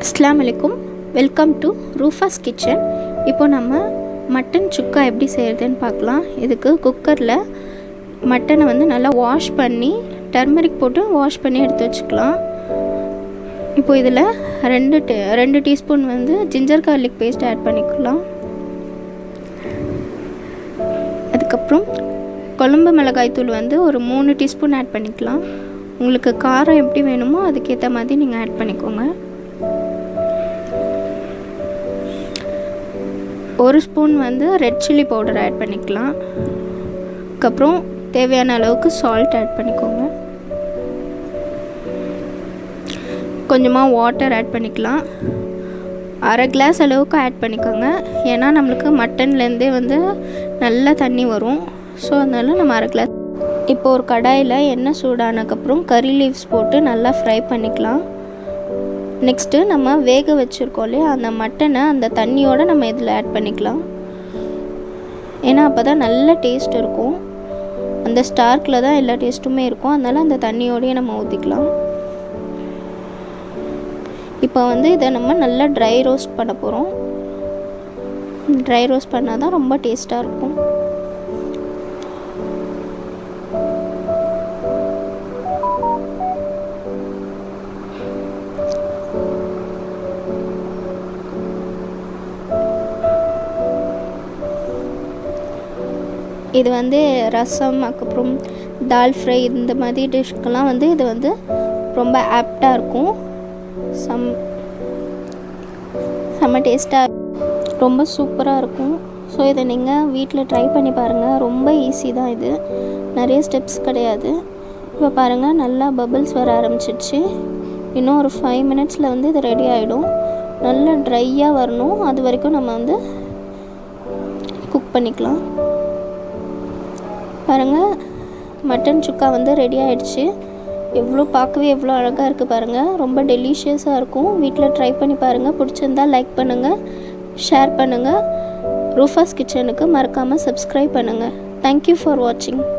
அஸ்ஸலாமு அலைக்கும் welcome to ரூஃபாஸ் kitchen இப்போ நம்ம மட்டன் சுக்கா எப்படி செய்கிறதுன்னு பார்க்கலாம் இதுக்கு குக்கரில் மட்டனை வந்து நல்லா வாஷ் பண்ணி டர்மரிக் போட்டு வாஷ் பண்ணி எடுத்து வச்சுக்கலாம் இப்போ இதில் ரெண்டு டீ ரெண்டு டீஸ்பூன் வந்து ஜிஞ்சர் கார்லிக் பேஸ்ட் ஆட் பண்ணிக்கலாம் அதுக்கப்புறம் குழம்பு மிளகாய் தூள் வந்து ஒரு மூணு டீஸ்பூன் ஆட் பண்ணிக்கலாம் உங்களுக்கு காரம் எப்படி வேணுமோ அதுக்கேற்ற மாதிரி நீங்கள் ஆட் பண்ணிக்கோங்க ஒரு ஸ்பூன் வந்து ரெட் சில்லி பவுடர் ஆட் பண்ணிக்கலாம் அதுக்கப்புறம் தேவையான அளவுக்கு சால்ட் ஆட் பண்ணிக்கோங்க கொஞ்சமாக வாட்டர் ஆட் பண்ணிக்கலாம் அரை கிளாஸ் அளவுக்கு ஆட் பண்ணிக்கோங்க ஏன்னா நம்மளுக்கு மட்டன்லேருந்தே வந்து நல்லா தண்ணி வரும் ஸோ அதனால நம்ம அரை கிளாஸ் இப்போ ஒரு கடாயில் எண்ணெய் சூடானதுக்கப்புறம் கறி லீவ்ஸ் போட்டு நல்லா ஃப்ரை பண்ணிக்கலாம் நெக்ஸ்ட்டு நம்ம வேக வச்சுருக்கோம் இல்லையா அந்த மட்டனை அந்த தண்ணியோடு நம்ம இதில் ஆட் பண்ணிக்கலாம் ஏன்னா அப்போ தான் நல்ல டேஸ்ட் இருக்கும் அந்த ஸ்டார்க்கில் தான் எல்லா டேஸ்ட்டுமே இருக்கும் அதனால் அந்த தண்ணியோடையே நம்ம ஊற்றிக்கலாம் இப்போ வந்து இதை நம்ம நல்லா ட்ரை ரோஸ்ட் பண்ண போகிறோம் ட்ரை ரோஸ்ட் பண்ணால் தான் ரொம்ப டேஸ்ட்டாக இருக்கும் இது வந்து ரசம் அதுக்கப்புறம் தால் ஃப்ரை இந்த மாதிரி டிஷ்க்கெல்லாம் வந்து இது வந்து ரொம்ப ஆப்டாக இருக்கும் சம் செம்ம டேஸ்ட்டாக ரொம்ப சூப்பராக இருக்கும் ஸோ இதை நீங்கள் வீட்டில் ட்ரை பண்ணி பாருங்கள் ரொம்ப ஈஸி தான் இது நிறைய ஸ்டெப்ஸ் கிடையாது இப்போ பாருங்கள் நல்லா பபிள்ஸ் வர ஆரம்பிச்சிடுச்சு இன்னும் ஒரு ஃபைவ் மினிட்ஸில் வந்து இது ரெடி ஆகிடும் நல்லா ட்ரையாக வரணும் அது வரைக்கும் நம்ம வந்து குக் பண்ணிக்கலாம் பாருங்கள் மட்டன் சுக்கா வந்து ரெடி ஆகிடுச்சு எவ்வளோ பார்க்கவே எவ்வளோ அழகாக இருக்குது பாருங்கள் ரொம்ப டெலிஷியஸாக இருக்கும் வீட்டில் ட்ரை பண்ணி பாருங்கள் பிடிச்சிருந்தா லைக் பண்ணுங்கள் ஷேர் பண்ணுங்கள் ரூஃபாஸ் கிச்சனுக்கு மறக்காமல் சப்ஸ்கிரைப் பண்ணுங்கள் தேங்க்யூ ஃபார் வாட்சிங்